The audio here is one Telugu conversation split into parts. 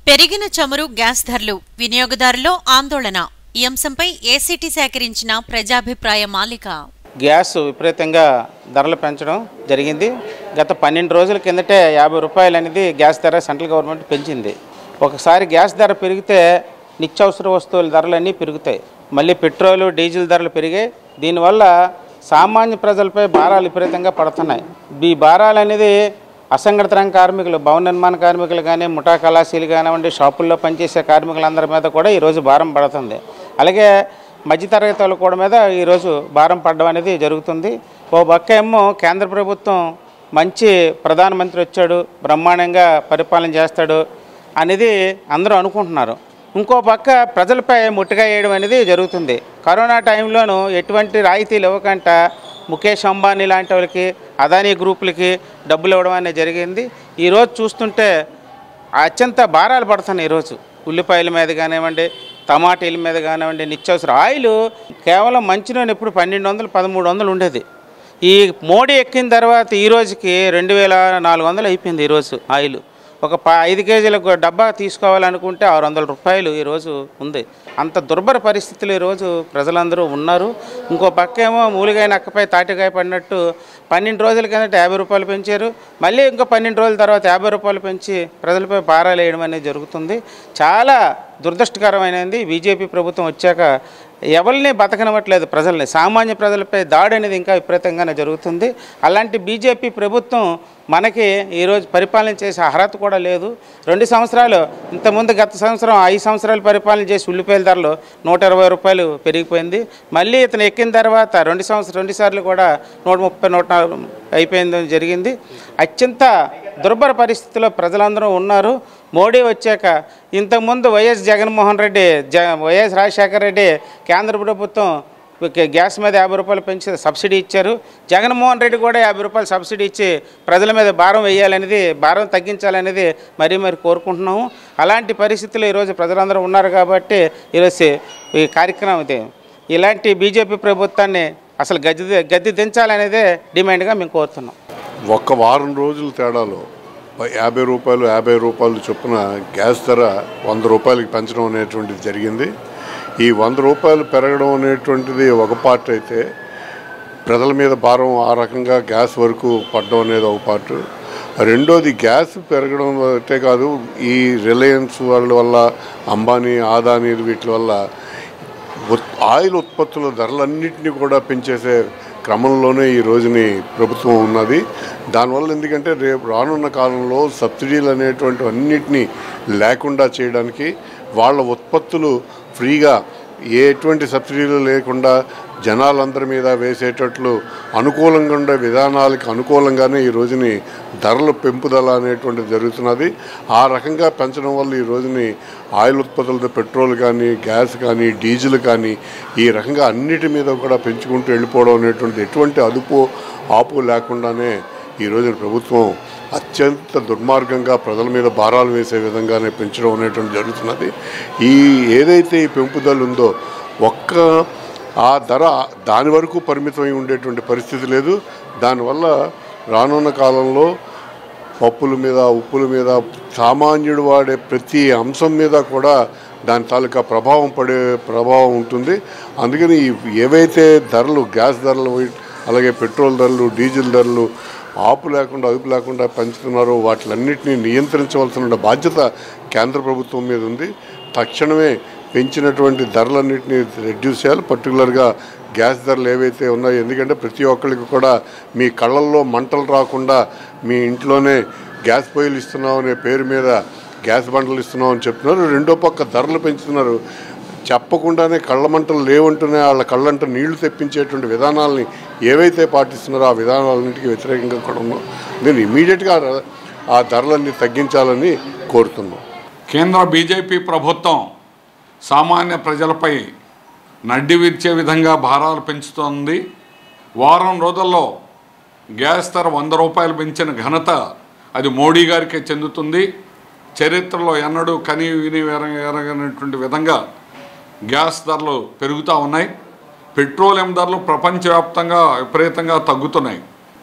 పెరిగిన చమురు గ్యాస్ ధరలు వినియోగదారులో ఆందోళన ఈ అంశంపై ఏసీటీ సేకరించిన ప్రజాభిప్రాయ మాలిక గ్యాస్ విపరీతంగా ధరలు పెంచడం జరిగింది గత పన్నెండు రోజుల కిందటే యాభై రూపాయలు అనేది గ్యాస్ ధర సెంట్రల్ గవర్నమెంట్ పెంచింది ఒకసారి గ్యాస్ ధర పెరిగితే నిత్యావసర వస్తువుల ధరలన్నీ పెరుగుతాయి మళ్ళీ పెట్రోలు డీజిల్ ధరలు పెరిగాయి దీనివల్ల సామాన్య ప్రజలపై భారాలు విపరీతంగా పడుతున్నాయి ఈ భారాలు అనేది అసంఘటిత రంగ కార్మికులు భవన నిర్మాణ కార్మికులు కానీ ముఠా కళాశీలు కానివ్వండి షాపుల్లో పనిచేసే కార్మికులందరి మీద కూడా ఈరోజు భారం పడుతుంది అలాగే మధ్యతరగతి వాళ్ళ కూడా మీద ఈరోజు భారం పడడం అనేది జరుగుతుంది ఓ పక్క ఏమో కేంద్ర ప్రభుత్వం మంచి ప్రధానమంత్రి వచ్చాడు బ్రహ్మాండంగా పరిపాలన చేస్తాడు అనేది అందరూ అనుకుంటున్నారు ఇంకో పక్క ప్రజలపై ముట్టుగా వేయడం అనేది జరుగుతుంది కరోనా టైంలోనూ ఎటువంటి రాయితీలు ఇవ్వకుండా ముఖేష్ అంబానీ లాంటి వాళ్ళకి అదానీ గ్రూపులకి డబ్బులు ఇవ్వడం అనేది జరిగింది ఈరోజు చూస్తుంటే అత్యంత భారాలు పడుతున్నాయి ఈరోజు ఉల్లిపాయల మీద కానివ్వండి టమాటీల మీద కానివ్వండి నిత్యావసర ఆయిల్ కేవలం మంచినూనె ఇప్పుడు పన్నెండు వందలు పదమూడు వందలు ఉండేది ఈ మోడీ ఎక్కిన తర్వాత ఈ రోజుకి రెండు వేల నాలుగు వందలు అయిపోయింది ఈరోజు ఆయిల్ ఒక ప ఐదు కేజీలకు డబ్బా తీసుకోవాలనుకుంటే ఆరు వందల రూపాయలు ఈరోజు ఉంది అంత దుర్భర పరిస్థితులు ఈరోజు ప్రజలందరూ ఉన్నారు ఇంకో పక్క ఏమో మూలిగాయ నక్కపై తాటికాయ పడినట్టు పన్నెండు రోజుల కిందట యాభై రూపాయలు పెంచారు మళ్ళీ ఇంకో పన్నెండు రోజుల తర్వాత యాభై రూపాయలు పెంచి ప్రజలపై భారాలు వేయడం అనేది జరుగుతుంది చాలా దురదృష్టకరమైనది బీజేపీ ప్రభుత్వం వచ్చాక ఎవరిని బతకనివ్వట్లేదు ప్రజల్ని సామాన్య ప్రజలపై దాడి అనేది ఇంకా విపరీతంగానే జరుగుతుంది అలాంటి బీజేపీ ప్రభుత్వం మనకి ఈరోజు పరిపాలన చేసే అర్హత కూడా లేదు రెండు సంవత్సరాలు ఇంతకుముందు గత సంవత్సరం ఐదు సంవత్సరాలు పరిపాలన చేసి ఉల్లిపాయల ధరలు నూట ఇరవై రూపాయలు పెరిగిపోయింది మళ్ళీ ఇతను ఎక్కిన తర్వాత రెండు సంవత్సరం రెండు సార్లు కూడా నూట ముప్పై నూట నలభై అయిపోయింది జరిగింది అత్యంత దుర్భర పరిస్థితిలో ప్రజలందరూ ఉన్నారు మోడీ వచ్చాక ఇంతకుముందు వైఎస్ జగన్మోహన్ రెడ్డి జ వైఎస్ రాజశేఖర రెడ్డి కేంద్ర ప్రభుత్వం ఒక గ్యాస్ మీద యాభై రూపాయలు పెంచి సబ్సిడీ ఇచ్చారు జగన్మోహన్ రెడ్డి కూడా యాభై రూపాయలు సబ్సిడీ ఇచ్చి ప్రజల మీద భారం వేయాలనేది భారం తగ్గించాలనేది మరీ మరి కోరుకుంటున్నాము అలాంటి పరిస్థితులు ఈరోజు ప్రజలందరూ ఉన్నారు కాబట్టి ఈరోజు ఈ కార్యక్రమం ఇది ఇలాంటి బీజేపీ ప్రభుత్వాన్ని అసలు గద్దె గద్దె దించాలనేదే డిమాండ్గా మేము కోరుతున్నాం ఒక్క వారం రోజుల తేడాలో యాభై రూపాయలు యాభై రూపాయలు చొప్పున గ్యాస్ ధర వంద రూపాయలకి పెంచడం అనేటువంటిది జరిగింది ఈ వంద రూపాయలు పెరగడం అనేటువంటిది ఒక పార్ట్ అయితే ప్రజల మీద భారం ఆ రకంగా గ్యాస్ వరకు పడడం అనేది ఒక పార్ట్ రెండోది గ్యాస్ పెరగడం అయితే కాదు ఈ రిలయన్స్ వాళ్ళ వల్ల అంబానీ ఆదానీ వీటి వల్ల ఉత్- ఆయిల్ ఉత్పత్తుల ధరలన్నింటినీ కూడా పెంచేసే క్రమంలోనే ఈ రోజుని ప్రభుత్వం ఉన్నది దానివల్ల ఎందుకంటే రేపు రానున్న కాలంలో సబ్సిడీలు అనేటువంటి అన్నిటినీ లేకుండా చేయడానికి వాళ్ళ ఉత్పత్తులు ఫ్రీగా ఎటువంటి సబ్సిడీలు లేకుండా జనాలందరి మీద వేసేటట్లు అనుకూలంగా ఉండే విధానాలకు అనుకూలంగానే ఈ రోజుని ధరల పెంపుదల అనేటువంటిది జరుగుతున్నది ఆ రకంగా పెంచడం వల్ల ఈ రోజుని ఆయిల్ ఉత్పత్తులతో పెట్రోల్ కానీ గ్యాస్ కానీ డీజిల్ కానీ ఈ రకంగా అన్నిటి మీద కూడా పెంచుకుంటూ వెళ్ళిపోవడం అనేటువంటిది ఎటువంటి అదుపు ఆపు లేకుండానే ఈ రోజున ప్రభుత్వం అత్యంత దుర్మార్గంగా ప్రజల మీద భారాలు వేసే విధంగానే పెంచడం అనేటువంటి జరుగుతున్నది ఈ ఏదైతే ఈ పెంపుదల ఉందో ఒక్క ఆ ధర దాని వరకు పరిమితమై ఉండేటువంటి పరిస్థితి లేదు దానివల్ల రానున్న కాలంలో పప్పుల మీద ఉప్పుల మీద సామాన్యుడు వాడే ప్రతి అంశం మీద కూడా దాని తాలూకా ప్రభావం పడే ప్రభావం ఉంటుంది అందుకని ఈ- ఏవైతే ధరలు గ్యాస్ ధరలు అలాగే పెట్రోల్ ధరలు డీజిల్ ధరలు ఆపు లేకుండా అదుపు లేకుండా పెంచుతున్నారో వాటిలన్నింటినీ నియంత్రించవలసిన బాధ్యత కేంద్ర ప్రభుత్వం మీద ఉంది తక్షణమే పెంచినటువంటి ధరలన్నింటినీ రెడ్యూస్ చేయాలి పర్టికులర్గా గ్యాస్ ధరలు ఏవైతే ఉన్నాయో ఎందుకంటే ప్రతి ఒక్కరికి కూడా మీ కళ్ళల్లో మంటలు రాకుండా మీ ఇంట్లోనే గ్యాస్ పొయ్యిలు ఇస్తున్నాం అనే పేరు మీద గ్యాస్ బండలు ఇస్తున్నాం అని చెప్తున్నారు రెండో పక్క ధరలు పెంచుతున్నారు చెప్పకుండానే కళ్ళ మంటలు లేవంటూనే వాళ్ళ కళ్ళంట నీళ్లు తెప్పించేటువంటి విధానాలని ఏవైతే పాటిస్తున్నారో ఆ విధానాలన్నింటికి వ్యతిరేకంగా కూడా ఉన్నాం దీన్ని ఇమీడియట్గా ఆ ధరలన్నీ తగ్గించాలని కోరుతున్నాం కేంద్ర బీజేపీ ప్రభుత్వం సామాన్య ప్రజలపై నడ్డి విరిచే విధంగా భారాలు పెంచుతోంది వారం రోజుల్లో గ్యాస్ ధర వంద రూపాయలు పెంచిన ఘనత అది మోడీ గారికే చెందుతుంది చరిత్రలో ఎన్నడూ కని విని ఎరగ- ఎరగనటువంటి విధంగా గ్యాస్ ధరలు పెరుగుతూ ఉన్నాయి పెట్రోలియం ధరలు ప్రపంచవ్యాప్తంగా విపరీతంగా తగ్గుతున్నాయి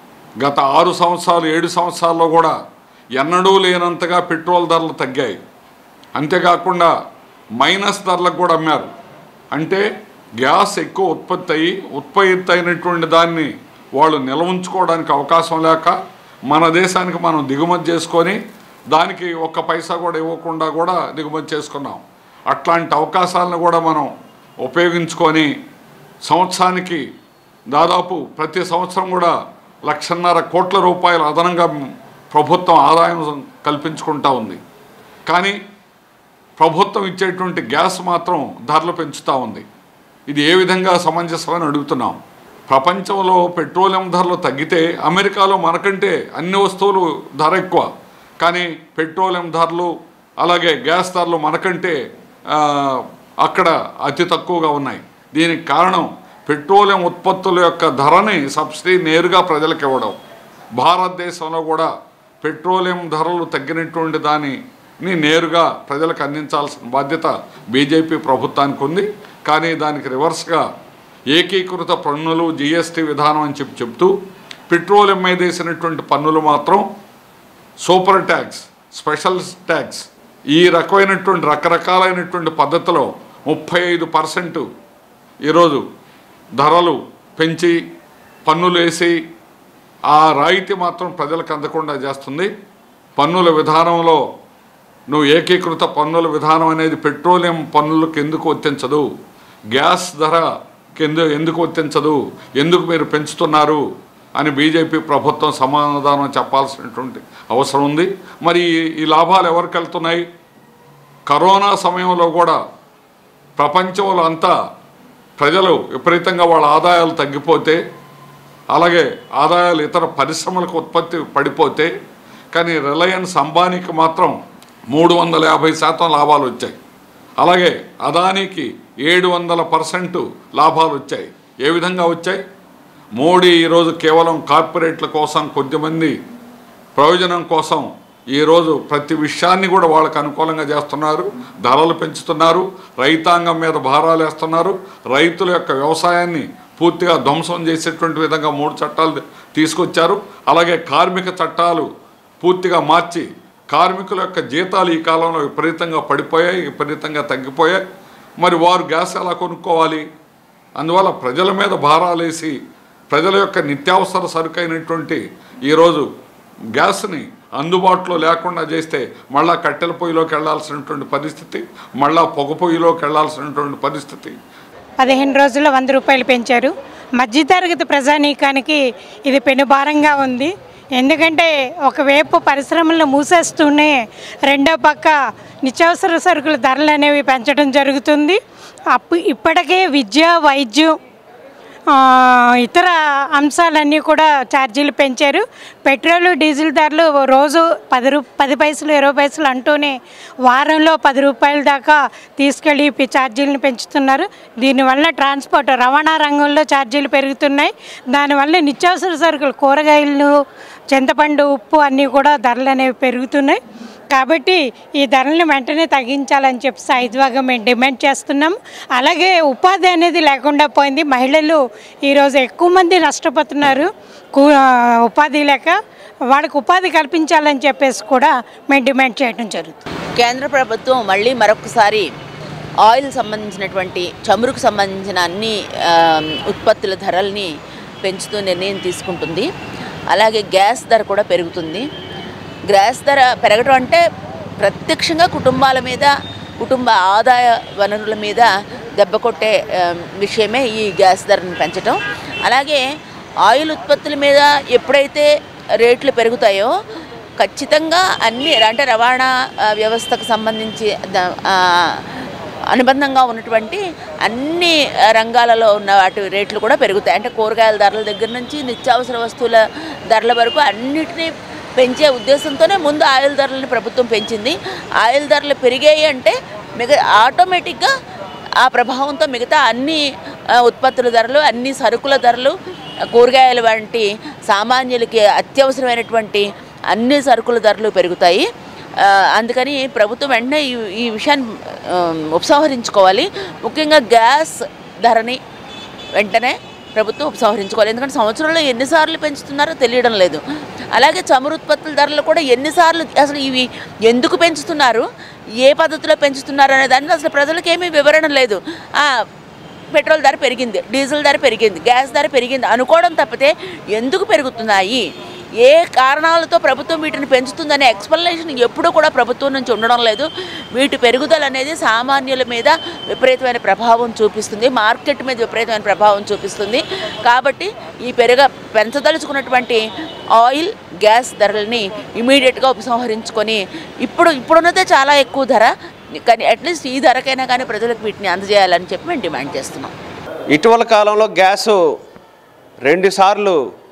గత ఆరు సంవత్సరాలు ఏడు సంవత్సరాల్లో కూడా ఎన్నడూ లేనంతగా పెట్రోల్ ధరలు తగ్గాయి అంతేకాకుండా మైనస్ ధరలకు కూడా అమ్మారు అంటే గ్యాస్ ఎక్కువ ఉత్పత్తి అయ్యి ఉత్పత్తి అయినటువంటి దాన్ని వాళ్ళు నిల్వ ఉంచుకోవడానికి అవకాశం లేక మన దేశానికి మనం దిగుమతి చేసుకొని దానికి ఒక్క పైసా కూడా ఇవ్వకుండా కూడా దిగుమతి చేసుకున్నాం అట్లాంటి అవకాశాలను కూడా మనం ఉపయోగించుకొని సంవత్సరానికి దాదాపు ప్రతి సంవత్సరం కూడా లక్షన్నర కోట్ల రూపాయలు అదనంగా ప్రభుత్వం ఆదాయం కల్పించుకుంటా ఉంది కానీ ప్రభుత్వం ఇచ్చేటువంటి గ్యాస్ మాత్రం ధరలు పెంచుతూ ఉంది ఇది ఏ విధంగా సమంజసమని అడుగుతున్నాం ప్రపంచంలో పెట్రోలియం ధరలు తగ్గితే అమెరికాలో మనకంటే అన్ని వస్తువులు ధర ఎక్కువ కానీ పెట్రోలియం ధరలు అలాగే గ్యాస్ ధరలు మనకంటే ఆ, అక్కడ అతి తక్కువగా ఉన్నాయి దీనికి కారణం పెట్రోలియం ఉత్పత్తుల యొక్క ధరని సబ్సిడీ నేరుగా ప్రజలకు ఇవ్వడం భారతదేశంలో కూడా పెట్రోలియం ధరలు తగ్గినటువంటి దానిని నేరుగా ప్రజలకు అందించాల్సిన బాధ్యత బీజేపీ ప్రభుత్వానికి ఉంది కానీ దానికి రివర్స్గా ఏకీకృత పన్నులు జిఎస్టీ విధానం అని చెప్పి చెప్తూ పెట్రోలియం మీద వేసినటువంటి పన్నులు మాత్రం సూపర్ ట్యాక్స్ స్పెషల్ ట్యాక్స్ ఈ రకమైనటువంటి రకరకాలైనటువంటి పద్ధతిలో ముప్పై ఐదు పర్సెంట్ ఈరోజు ధరలు పెంచి పన్నులు వేసి ఆ రాయితీ మాత్రం ప్రజలకు అందకుండా చేస్తుంది పన్నుల విధానంలో నువ్వు ఏకీకృత పన్నుల విధానం అనేది పెట్రోలియం పన్నులకు ఎందుకు వర్తించదు గ్యాస్ ధర కింద ఎందుకు వర్తించదు ఎందుకు మీరు పెంచుతున్నారు అని బీజేపీ ప్రభుత్వం సమాధానం చెప్పాల్సినటువంటి అవసరం ఉంది మరి ఈ- ఈ లాభాలు ఎవరికి వెళ్తున్నాయి కరోనా సమయంలో కూడా ప్రపంచంలో అంతా ప్రజలు విపరీతంగా వాళ్ళ ఆదాయాలు తగ్గిపోతే అలాగే ఆదాయాలు ఇతర పరిశ్రమలకు ఉత్పత్తి పడిపోతే కానీ రిలయన్స్ అంబానీకి మాత్రం మూడు వందల యాభై శాతం లాభాలు వచ్చాయి అలాగే అదానికి ఏడు వందల పర్సెంట్ లాభాలు వచ్చాయి ఏ విధంగా వచ్చాయి మోడీ ఈరోజు కేవలం కార్పొరేట్ల కోసం కొద్దిమంది ప్రయోజనం కోసం ఈరోజు ప్రతి విషయాన్ని కూడా వాళ్ళకు అనుకూలంగా చేస్తున్నారు ధరలు పెంచుతున్నారు రైతాంగం మీద భారాలు వేస్తున్నారు రైతుల యొక్క వ్యవసాయాన్ని పూర్తిగా ధ్వంసం చేసేటువంటి విధంగా మూడు చట్టాలు తీసుకొచ్చారు అలాగే కార్మిక చట్టాలు పూర్తిగా మార్చి కార్మికుల యొక్క జీతాలు ఈ కాలంలో విపరీతంగా పడిపోయాయి విపరీతంగా తగ్గిపోయాయి మరి వారు గ్యాస్ ఎలా కొనుక్కోవాలి అందువల్ల ప్రజల మీద భారాలేసి ప్రజల యొక్క నిత్యావసర సరుకైనటువంటి ఈరోజు గ్యాస్ని అందుబాటులో లేకుండా చేస్తే మళ్ళా కట్టెల పొయ్యిలోకి వెళ్ళాల్సినటువంటి పరిస్థితి మళ్ళా పొగ పొయ్యిలోకి వెళ్ళాల్సినటువంటి పరిస్థితి పదిహేను రోజుల్లో వంద రూపాయలు పెంచారు మధ్యతరగతి ప్రజానీకానికి ఇది పెనుభారంగా ఉంది ఎందుకంటే ఒకవైపు పరిశ్రమలను మూసేస్తూనే రెండో పక్క నిత్యావసర సరుకుల ధరలు అనేవి పెంచడం జరుగుతుంది అప్పు ఇప్పటికే విద్య వైద్యం ఆ, ఇతర అంశాలన్నీ కూడా ఛార్జీలు పెంచారు పెట్రోల్ డీజిల్ ధరలు రోజు పది రూ పది పైసలు ఇరవై పైసలు అంటూనే వారంలో పది రూపాయల దాకా తీసుకెళ్ళి పి- ఛార్జీలను పెంచుతున్నారు దీనివల్ల ట్రాన్స్పోర్ట్ రవాణా రంగంలో ఛార్జీలు పెరుగుతున్నాయి దానివల్ల నిత్యావసర సరుకులు కూరగాయలు చింతపండు ఉప్పు అన్నీ కూడా ధరలు అనేవి పెరుగుతున్నాయి కాబట్టి ఈ ధరలను వెంటనే తగ్గించాలని చెప్పి సాయుధ్వాగా మేము డిమాండ్ చేస్తున్నాం అలాగే ఉపాధి అనేది లేకుండా పోయింది మహిళలు ఈరోజు ఎక్కువ మంది నష్టపోతున్నారు కూ- ఆ, ఉపాధి లేక వాళ్ళకి ఉపాధి కల్పించాలని చెప్పేసి కూడా మేము డిమాండ్ చేయడం జరుగుతుంది కేంద్ర ప్రభుత్వం మళ్ళీ మరొకసారి ఆయిల్ సంబంధించినటువంటి చమురుకు సంబంధించిన అన్ని ఆ, ఉత్పత్తుల ధరల్ని పెంచుతూ నిర్ణయం తీసుకుంటుంది అలాగే గ్యాస్ ధర కూడా పెరుగుతుంది గ్యాస్ ధర పెరగడం అంటే ప్రత్యక్షంగా కుటుంబాల మీద కుటుంబ ఆదాయ వనరుల మీద దెబ్బ కొట్టే ఆ, విషయమే ఈ గ్యాస్ ధరను పెంచడం అలాగే ఆయిల్ ఉత్పత్తుల మీద ఎప్పుడైతే రేట్లు పెరుగుతాయో ఖచ్చితంగా అన్ని అంటే రవాణా ఆ, వ్యవస్థకు సంబంధించి ద- ఆ, అనుబంధంగా ఉన్నటువంటి అన్ని ఆ, రంగాలలో ఉన్న వాటి రేట్లు కూడా పెరుగుతాయి అంటే కూరగాయల ధరల దగ్గర నుంచి నిత్యావసర వస్తువుల ధరల వరకు అన్నిటినీ పెంచే ఉద్దేశంతోనే ముందు ఆయిల్ ధరలను ప్రభుత్వం పెంచింది ఆయిల్ ధరలు పెరిగాయి అంటే మిగ ఆటోమేటిక్గా ఆ ప్రభావంతో మిగతా అన్ని ఆ, ఉత్పత్తుల ధరలు అన్ని సరుకుల ధరలు కూరగాయలు వంటి సామాన్యులకి అత్యవసరమైనటువంటి అన్ని సరుకుల ధరలు పెరుగుతాయి ఆ, అందుకని ప్రభుత్వం వెంటనే ఈ ఈ విషయాన్ని ఆ, ఉపసంహరించుకోవాలి ముఖ్యంగా గ్యాస్ ధరని వెంటనే ప్రభుత్వం ఉపసంహరించుకోవాలి ఎందుకంటే సంవత్సరంలో ఎన్నిసార్లు పెంచుతున్నారో తెలియడం లేదు అలాగే చమురు ఉత్పత్తుల ధరలు కూడా ఎన్నిసార్లు అసలు ఇవి ఎందుకు పెంచుతున్నారు ఏ పద్ధతిలో పెంచుతున్నారు అనే దానికి అసలు ప్రజలకు ఏమీ వివరణ లేదు ఆ, పెట్రోల్ ధర పెరిగింది డీజిల్ ధర పెరిగింది గ్యాస్ ధర పెరిగింది అనుకోవడం తప్పితే ఎందుకు పెరుగుతున్నాయి ఏ కారణాలతో ప్రభుత్వం వీటిని పెంచుతుందనే ఎక్స్ప్లెనేషన్ ఎప్పుడూ కూడా ప్రభుత్వం నుంచి ఉండడం లేదు వీటి పెరుగుదల అనేది సామాన్యుల మీద విపరీతమైన ప్రభావం చూపిస్తుంది మార్కెట్ మీద విపరీతమైన ప్రభావం చూపిస్తుంది కాబట్టి ఈ పెరుగ పెంచదలుచుకున్నటువంటి ఆయిల్ గ్యాస్ ధరలని ఇమీడియట్గా ఉపసంహరించుకొని ఇప్పుడు ఇప్పుడున్నదే చాలా ఎక్కువ ధర కానీ అట్లీస్ట్ ఈ ధరకైనా కానీ ప్రజలకు వీటిని అందజేయాలని చెప్పి మేము డిమాండ్ చేస్తున్నాం ఇటీవల కాలంలో గ్యాసు రెండుసార్లు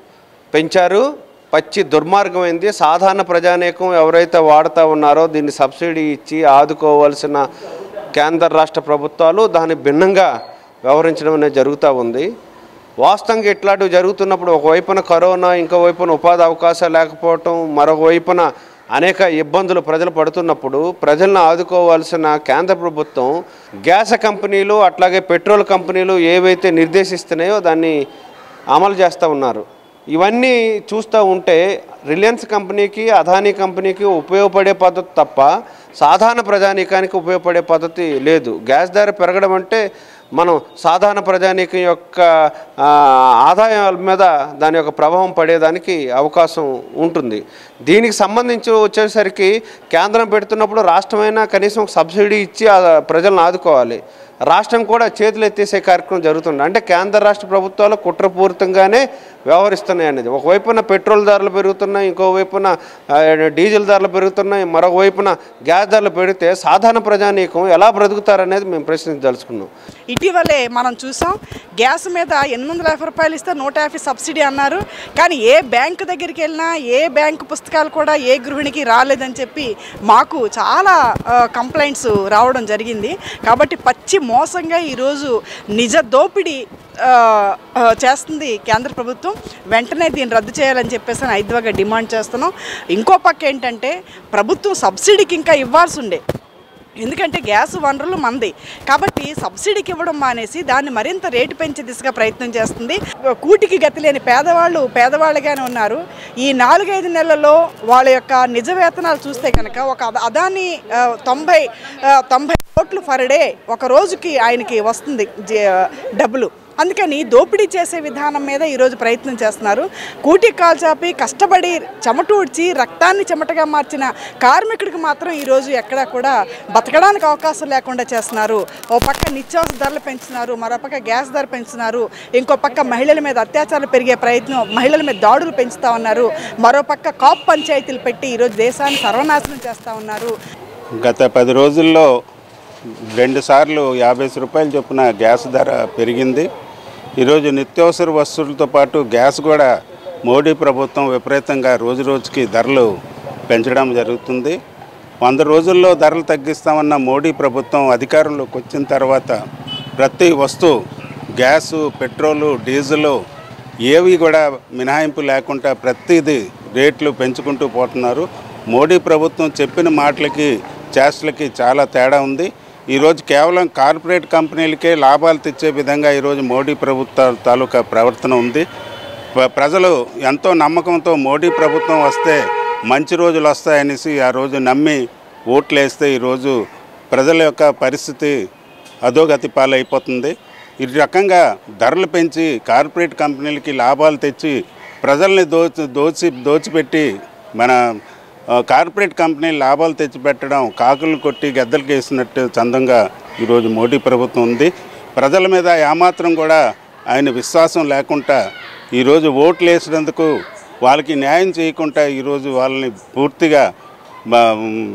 పెంచారు పచ్చి దుర్మార్గమైంది సాధారణ ప్రజానీకం ఎవరైతే వాడుతూ ఉన్నారో దీన్ని సబ్సిడీ ఇచ్చి ఆదుకోవాల్సిన కేంద్ర రాష్ట్ర ప్రభుత్వాలు దాన్ని భిన్నంగా వ్యవహరించడం అనేది జరుగుతూ ఉంది వాస్తవంగా ఇట్లాంటివి జరుగుతున్నప్పుడు ఒకవైపున కరోనా ఇంకో వైపున ఉపాధి అవకాశాలు లేకపోవటం మరొక వైపున అనేక ఇబ్బందులు ప్రజలు పడుతున్నప్పుడు ప్రజలను ఆదుకోవాల్సిన కేంద్ర ప్రభుత్వం గ్యాస్ కంపెనీలు అట్లాగే పెట్రోల్ కంపెనీలు ఏవైతే నిర్దేశిస్తున్నాయో దాన్ని అమలు చేస్తూ ఉన్నారు ఇవన్నీ చూస్తూ ఉంటే రిలయన్స్ కంపెనీకి అదానీ కంపెనీకి ఉపయోగపడే పద్ధతి తప్ప సాధారణ ప్రజానీకానికి ఉపయోగపడే పద్ధతి లేదు గ్యాస్ ధర పెరగడం అంటే మనం సాధారణ ప్రజానీకం యొక్క ఆ, ఆదాయాల మీద దాని యొక్క ప్రభావం పడేదానికి అవకాశం ఉంటుంది దీనికి సంబంధించి వచ్చేసరికి కేంద్రం పెడుతున్నప్పుడు రాష్ట్రమైనా కనీసం ఒక సబ్సిడీ ఇచ్చి ఆ ప్రజలను ఆదుకోవాలి రాష్ట్రం కూడా చేతులు ఎత్తేసే కార్యక్రమం జరుగుతుంది అంటే కేంద్ర రాష్ట్ర ప్రభుత్వాలు కుట్రపూరితంగానే వ్యవహరిస్తున్నాయి అనేది ఒకవైపున పెట్రోల్ ధరలు పెరుగుతున్నాయి ఇంకో వైపున ఆ, డీజిల్ ధరలు పెరుగుతున్నాయి మరొక వైపున గ్యాస్ ధరలు పెరిగితే సాధారణ ప్రజానీకం ఎలా బ్రతుకుతారనేది మేము ప్రశ్నించదలుచుకున్నాం ఇటీవలే మనం చూసాం గ్యాస్ మీద ఎనిమిది వందల యాభై రూపాయలు ఇస్తే నూట యాభై సబ్సిడీ అన్నారు కానీ ఏ బ్యాంకు దగ్గరికి వెళ్ళినా ఏ బ్యాంకు పుస్తకాలు కూడా ఏ గృహిణికి రాలేదని చెప్పి మాకు చాలా కంప్లైంట్స్ రావడం జరిగింది కాబట్టి పచ్చి మోసంగా ఈరోజు నిజ దోపిడీ ఆ, ఆ, చేస్తుంది కేంద్ర ప్రభుత్వం వెంటనే దీన్ని రద్దు చేయాలని చెప్పేసి అని ఐద్వాగా డిమాండ్ చేస్తున్నాం ఇంకో పక్క ఏంటంటే ప్రభుత్వం సబ్సిడీకి ఇంకా ఇవ్వాల్సి ఉండే ఎందుకంటే గ్యాస్ వనరులు మంది కాబట్టి సబ్సిడీకి ఇవ్వడం మానేసి దాన్ని మరింత రేటు పెంచే దిశగా ప్రయత్నం చేస్తుంది కూటికి గతి లేని పేదవాళ్ళు పేదవాళ్ళుగానే ఉన్నారు ఈ నాలుగైదు నెలల్లో వాళ్ళ యొక్క నిజ వేతనాలు చూస్తే కనుక ఒక అద- అదాని ఆ, తొంభై ఆ, తొంభై కోట్లు ఫర్ డే ఒక రోజుకి ఆయనకి వస్తుంది జే- డబ్బులు అందుకని దోపిడీ చేసే విధానం మీద ఈరోజు ప్రయత్నం చేస్తున్నారు కూటి కాల్చాపి కష్టపడి చెమటూడ్చి రక్తాన్ని చెమటగా మార్చిన కార్మికుడికి మాత్రం ఈరోజు ఎక్కడా కూడా బతకడానికి అవకాశం లేకుండా చేస్తున్నారు ఓ పక్క నిత్యావసర ధరలు పెంచుతున్నారు మరో పక్క గ్యాస్ ధర పెంచుతున్నారు ఇంకో పక్క మహిళల మీద అత్యాచారాలు పెరిగే ప్రయత్నం మహిళల మీద దాడులు పెంచుతా ఉన్నారు మరో పక్క కాప్ పంచాయతీలు పెట్టి ఈరోజు దేశాన్ని సర్వనాశనం చేస్తూ ఉన్నారు గత పది రోజుల్లో రెండు సార్లు యాభై రూపాయలు చొప్పున గ్యాస్ ధర పెరిగింది ఈరోజు నిత్యావసర వస్తువులతో పాటు గ్యాస్ కూడా మోడీ ప్రభుత్వం విపరీతంగా రోజు రోజుకి ధరలు పెంచడం జరుగుతుంది వంద రోజుల్లో ధరలు తగ్గిస్తామన్న మోడీ ప్రభుత్వం అధికారంలోకి వచ్చిన తర్వాత ప్రతి వస్తువు గ్యాసు పెట్రోలు డీజిలు ఏవి కూడా మినహాయింపు లేకుండా ప్రతిదీ రేట్లు పెంచుకుంటూ పోతున్నారు మోడీ ప్రభుత్వం చెప్పిన మాటలకి చేష్టలకి చాలా తేడా ఉంది ఈరోజు కేవలం కార్పొరేట్ కంపెనీలకే లాభాలు తెచ్చే విధంగా ఈరోజు మోడీ ప్రభుత్వ తాలూకా ప్రవర్తన ఉంది ప్ర- ప్రజలు ఎంతో నమ్మకంతో మోడీ ప్రభుత్వం వస్తే మంచి రోజులు వస్తాయనేసి ఆ రోజు నమ్మి ఓట్లు వేస్తే ఈరోజు ప్రజల యొక్క పరిస్థితి అధోగతి పాలైపోతుంది ఈ రకంగా ధరలు పెంచి కార్పొరేట్ కంపెనీలకి లాభాలు తెచ్చి ప్రజల్ని దోచి దోచి దోచిపెట్టి మన ఆ, కార్పొరేట్ కంపెనీ లాభాలు తెచ్చిపెట్టడం కాకులు కొట్టి గద్దలకి వేసినట్టు చందంగా ఈరోజు మోడీ ప్రభుత్వం ఉంది ప్రజల మీద ఏమాత్రం కూడా ఆయన విశ్వాసం లేకుండా ఈరోజు ఓట్లు వేసినందుకు వాళ్ళకి న్యాయం చేయకుండా ఈరోజు వాళ్ళని పూర్తిగా మా-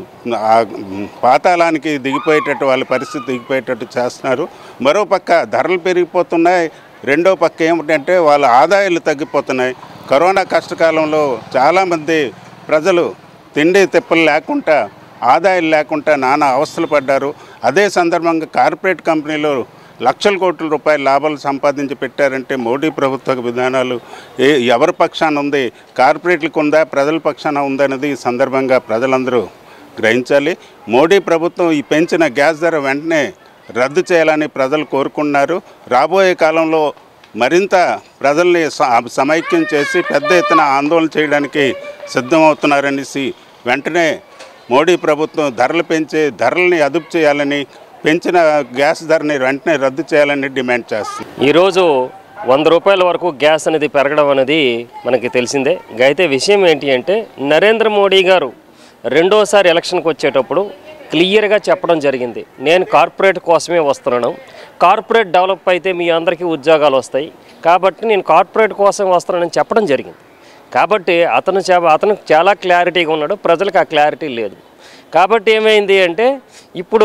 ఆ పాతాళానికి దిగిపోయేటట్టు వాళ్ళ పరిస్థితి దిగిపోయేటట్టు చేస్తున్నారు మరోపక్క ధరలు పెరిగిపోతున్నాయి రెండో పక్క ఏమిటంటే వాళ్ళ ఆదాయాలు తగ్గిపోతున్నాయి కరోనా కష్టకాలంలో చాలామంది ప్రజలు తిండి తిప్పలు లేకుండా ఆదాయాలు లేకుండా నానా అవస్థలు పడ్డారు అదే సందర్భంగా కార్పొరేట్ కంపెనీలు లక్షల కోట్ల రూపాయల లాభాలు సంపాదించి పెట్టారంటే మోడీ ప్రభుత్వ విధానాలు ఏ ఎవరి పక్షాన ఉంది కార్పొరేట్లకు ఉందా ప్రజల పక్షాన ఉందనేది ఈ సందర్భంగా ప్రజలందరూ గ్రహించాలి మోడీ ప్రభుత్వం ఈ పెంచిన గ్యాస్ ధర వెంటనే రద్దు చేయాలని ప్రజలు కోరుకున్నారు రాబోయే కాలంలో మరింత ప్రజల్ని స- సమైక్యం చేసి పెద్ద ఎత్తున ఆందోళన చేయడానికి సిద్ధమవుతున్నారనేసి వెంటనే మోడీ ప్రభుత్వం ధరలు పెంచి ధరల్ని అదుపు చేయాలని పెంచిన గ్యాస్ ధరని వెంటనే రద్దు చేయాలని డిమాండ్ చేస్తుంది ఈరోజు వంద రూపాయల వరకు గ్యాస్ అనేది పెరగడం అనేది మనకి తెలిసిందే అయితే విషయం ఏంటి అంటే నరేంద్ర మోడీ గారు రెండోసారి ఎలక్షన్కి వచ్చేటప్పుడు క్లియర్గా చెప్పడం జరిగింది నేను కార్పొరేట్ కోసమే వస్తున్నాను కార్పొరేట్ డెవలప్ అయితే మీ అందరికీ ఉద్యోగాలు వస్తాయి కాబట్టి నేను కార్పొరేట్ కోసం వస్తున్నానని చెప్పడం జరిగింది కాబట్టి అతను చా అతను చాలా క్లారిటీగా ఉన్నాడు ప్రజలకు ఆ క్లారిటీ లేదు కాబట్టి ఏమైంది అంటే ఇప్పుడు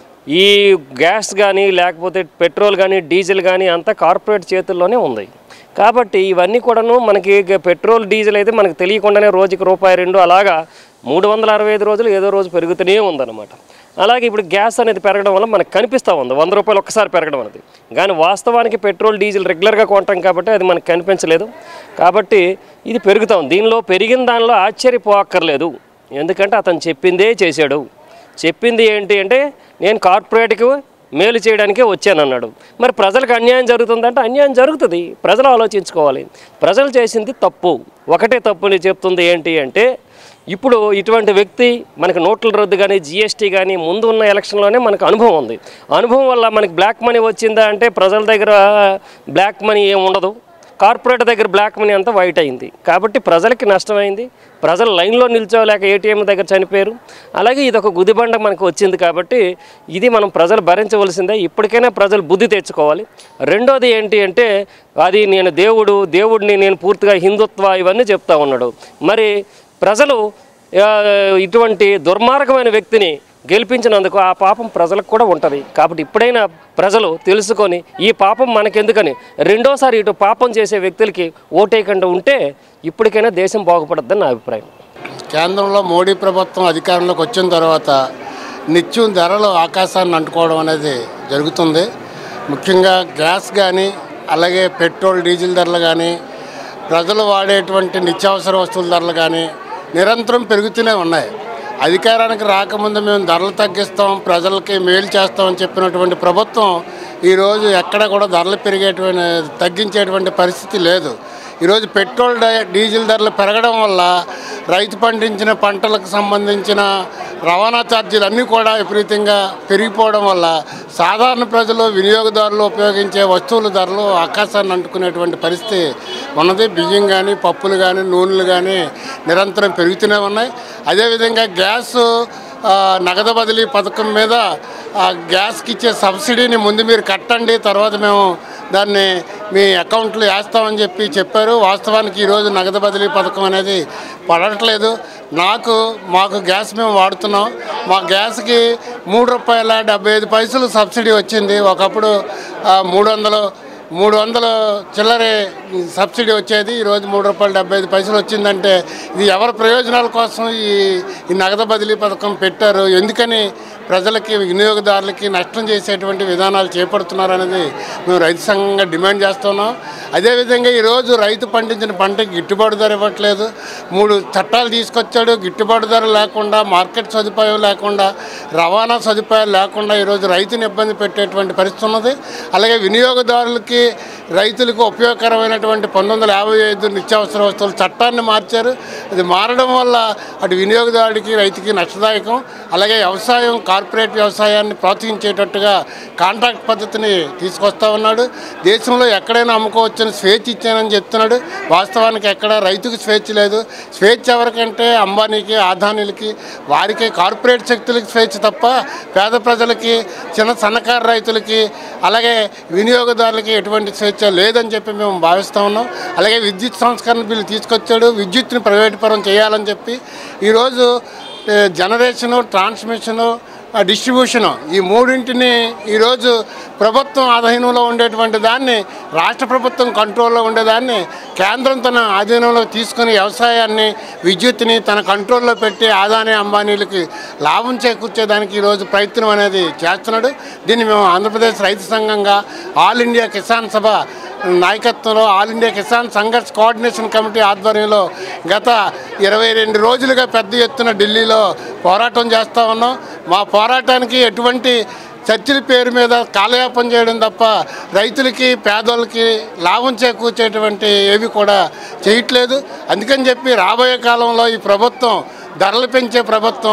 ఈ గ్యాస్ కానీ లేకపోతే పెట్రోల్ కానీ డీజిల్ కానీ అంతా కార్పొరేట్ చేతుల్లోనే ఉంది కాబట్టి ఇవన్నీ కూడాను మనకి గ- పెట్రోల్ డీజిల్ అయితే మనకు తెలియకుండానే రోజుకి రూపాయి రెండు అలాగా మూడు వందల అరవై ఐదు రోజులు ఏదో రోజు పెరుగుతూనే ఉందన్నమాట అలాగే ఇప్పుడు గ్యాస్ అనేది పెరగడం వల్ల మనకు కనిపిస్తూ ఉంది వంద రూపాయలు ఒక్కసారి పెరగడం అనేది కానీ వాస్తవానికి పెట్రోల్ డీజిల్ రెగ్యులర్గా కొంటాం కాబట్టి అది మనకు కనిపించలేదు కాబట్టి ఇది పెరుగుతాం దీనిలో పెరిగిన దానిలో ఆశ్చర్యపోక్కర్లేదు ఎందుకంటే అతను చెప్పిందే చేశాడు చెప్పింది ఏంటి అంటే నేను కార్పొరేట్కి మేలు చేయడానికే వచ్చానన్నాడు మరి ప్రజలకు అన్యాయం జరుగుతుందంటే అన్యాయం జరుగుతుంది ప్రజలు ఆలోచించుకోవాలి ప్రజలు చేసింది తప్పు ఒకటే తప్పుని చెప్తుంది ఏంటి అంటే ఇప్పుడు ఇటువంటి వ్యక్తి మనకి నోట్ల రద్దు కానీ జిఎస్టీ కానీ ముందు ఉన్న ఎలక్షన్లోనే మనకు అనుభవం ఉంది అనుభవం వల్ల మనకి బ్లాక్ మనీ వచ్చిందా అంటే ప్రజల దగ్గర బ్లాక్ మనీ ఏం ఉండదు కార్పొరేట్ దగ్గర బ్లాక్ మనీ అంతా వైట్ అయింది కాబట్టి ప్రజలకి నష్టమైంది ప్రజలు లైన్లో నిల్చోలేక ఏటీఎం దగ్గర చనిపోయారు అలాగే ఇది ఒక గుదిబండ మనకు వచ్చింది కాబట్టి ఇది మనం ప్రజలు భరించవలసిందే ఇప్పటికైనా ప్రజలు బుద్ధి తెచ్చుకోవాలి రెండోది ఏంటి అంటే అది నేను దేవుడు దేవుడిని నేను పూర్తిగా హిందుత్వ ఇవన్నీ చెప్తా ఉన్నాడు మరి ప్రజలు ఆ, ఇటువంటి దుర్మార్గమైన వ్యక్తిని గెలిపించినందుకు ఆ పాపం ప్రజలకు కూడా ఉంటుంది కాబట్టి ఇప్పుడైనా ప్రజలు తెలుసుకొని ఈ పాపం మనకెందుకని రెండోసారి ఇటు పాపం చేసే వ్యక్తులకి ఓటేయకుండా ఉంటే ఇప్పటికైనా దేశం బాగుపడద్దని నా అభిప్రాయం కేంద్రంలో మోడీ ప్రభుత్వం అధికారంలోకి వచ్చిన తర్వాత నిత్యం ధరలు ఆకాశాన్ని అంటుకోవడం అనేది జరుగుతుంది ముఖ్యంగా గ్యాస్ కానీ అలాగే పెట్రోల్ డీజిల్ ధరలు కానీ ప్రజలు వాడేటువంటి నిత్యావసర వస్తువుల ధరలు కానీ నిరంతరం పెరుగుతూనే ఉన్నాయి అధికారానికి రాకముందు మేము ధరలు తగ్గిస్తాం ప్రజలకి మేలు చేస్తామని చెప్పినటువంటి ప్రభుత్వం ఈరోజు ఎక్కడ కూడా ధరలు పెరిగేటువంటి తగ్గించేటువంటి పరిస్థితి లేదు ఈరోజు పెట్రోల్ డై- డీజిల్ ధరలు పెరగడం వల్ల రైతు పండించిన పంటలకు సంబంధించిన రవాణా ఛార్జీలు అన్నీ కూడా విపరీతంగా పెరిగిపోవడం వల్ల సాధారణ ప్రజలు వినియోగదారులు ఉపయోగించే వస్తువుల ధరలు ఆకాశాన్ని అంటుకునేటువంటి పరిస్థితి ఉన్నది బియ్యం కానీ పప్పులు కానీ నూనెలు కానీ నిరంతరం పెరుగుతూనే ఉన్నాయి అదేవిధంగా గ్యాస్ ఆ, నగదు బదిలీ పథకం మీద ఆ గ్యాస్కి ఇచ్చే సబ్సిడీని ముందు మీరు కట్టండి తర్వాత మేము దాన్ని మీ అకౌంట్లో వేస్తామని చెప్పి చెప్పారు వాస్తవానికి ఈరోజు నగదు బదిలీ పథకం అనేది పడట్లేదు నాకు మాకు గ్యాస్ మేము వాడుతున్నాం మా గ్యాస్కి మూడు రూపాయల డెబ్బై ఐదు పైసలు సబ్సిడీ వచ్చింది ఒకప్పుడు ఆ, మూడు వందలు మూడు వందలు చిల్లరే సబ్సిడీ వచ్చేది ఈరోజు మూడు రూపాయలు డెబ్బై ఐదు పైసలు వచ్చిందంటే ఇది ఎవరి ప్రయోజనాల కోసం ఈ ఈ నగదు బదిలీ పథకం పెట్టారు ఎందుకని ప్రజలకి వినియోగదారులకి నష్టం చేసేటువంటి విధానాలు చేపడుతున్నారనేది మేము రైతు సంఘంగా డిమాండ్ చేస్తున్నాం అదేవిధంగా ఈరోజు రైతు పండించిన పంటకి గిట్టుబాటు ధర ఇవ్వట్లేదు మూడు చట్టాలు తీసుకొచ్చాడు గిట్టుబాటు ధర లేకుండా మార్కెట్ సదుపాయం లేకుండా రవాణా సదుపాయాలు లేకుండా ఈరోజు రైతుని ఇబ్బంది పెట్టేటువంటి పరిస్థితి ఉన్నది అలాగే వినియోగదారులకి రైతులకు ఉపయోగకరమైనటువంటి పంతొమ్మిది వందల యాభై ఐదు నిత్యావసర వస్తువుల చట్టాన్ని మార్చారు అది మారడం వల్ల అటు వినియోగదారుడికి రైతుకి నష్టదాయకం అలాగే వ్యవసాయం కార్పొరేట్ వ్యవసాయాన్ని ప్రోత్సహించేటట్టుగా కాంట్రాక్ట్ పద్ధతిని తీసుకొస్తా ఉన్నాడు దేశంలో ఎక్కడైనా అమ్ముకోవచ్చని స్వేచ్ఛ ఇచ్చానని చెప్తున్నాడు వాస్తవానికి ఎక్కడ రైతుకు స్వేచ్ఛ లేదు స్వేచ్ఛ ఎవరికంటే అంబానీకి ఆదానీలకి వారికి కార్పొరేట్ శక్తులకి స్వేచ్ఛ తప్ప పేద ప్రజలకి చిన్న సన్నకారు రైతులకి అలాగే వినియోగదారులకి ఎటువంటి స్వేచ్ఛ లేదని చెప్పి మేము భావిస్తూ ఉన్నాం అలాగే విద్యుత్ సంస్కరణ బిల్లు తీసుకొచ్చాడు విద్యుత్ని ప్రైవేట్ పరం చేయాలని చెప్పి ఈరోజు ఏ, జనరేషను ట్రాన్స్మిషను ఆ డిస్ట్రిబ్యూషను ఈ మూడింటిని ఈరోజు ప్రభుత్వం ఆధీనంలో ఉండేటువంటి దాన్ని రాష్ట్ర ప్రభుత్వం కంట్రోల్లో ఉండేదాన్ని కేంద్రం తన ఆధీనంలో తీసుకుని వ్యవసాయాన్ని విద్యుత్ని తన కంట్రోల్లో పెట్టి ఆదాని అంబానీలకి లాభం చేకూర్చేదానికి ఈరోజు ప్రయత్నం అనేది చేస్తున్నాడు దీన్ని మేము ఆంధ్రప్రదేశ్ రైతు సంఘంగా ఆల్ ఇండియా కిసాన్ సభ నాయకత్వంలో all India Kisan Sangharsh coordination committee ఆధ్వర్యంలో గత ఇరవై రెండు రోజులుగా పెద్ద ఎత్తున ఢిల్లీలో పోరాటం చేస్తూ ఉన్నాం మా పోరాటానికి ఎటువంటి చర్చల పేరు మీద కాలయాపన చేయడం తప్ప రైతులకి పేదోళ్ళకి లాభం చేకూర్చేటువంటి ఏవి కూడా చేయట్లేదు అందుకని చెప్పి రాబోయే కాలంలో ఈ ప్రభుత్వం ధరలు పెంచే ప్రభుత్వం